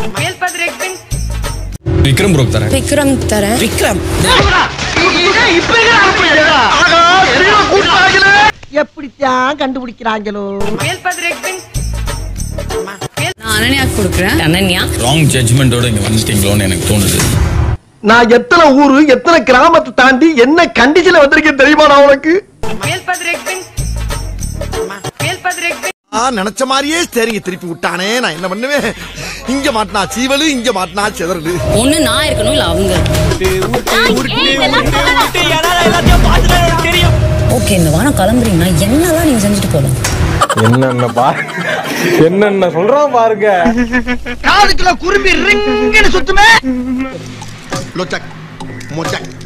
Vikram Broek தரேன் விக்ரம் தரேன் விக்ரம் எப்படித்தான் கண்டுபிடிக்கிறாங்களோ நான் அனன்யாக்கு கொடுக்குறேன் அனன்யா ராங் ஜட்ஜ்மெண்டோட இங்க வந்துட்டீங்களோன்னு எனக்கு தோணுது நான் எத்தனை ஊரு எத்தனை கிராமத்தை தாண்டி என்ன கண்டிஷன்ல வந்திருக்கேன் தெரியுமா நான் உனக்கு நினைச்ச மாதிரியே சரிங்க திருப்பி விட்டானே நான் என்ன பண்ணுவேன் இங்க மாட்டினா சீவலு இங்க மாட்டினா செதறலு ஒண்ணு நான் இருக்கணும் இல்ல அவங்க ஓகே இந்த வாரம் கிளம்புறீங்கன்னா என்னெல்லாம் நீங்க செஞ்சுட்டு போகலாம் என்னென்ன பா என்னென்ன சொல்றான் பாருங்க காதுக்குள்ள குரும்பி ரிங்குன்னு சுத்துமே லொச்சக் மொச்சக்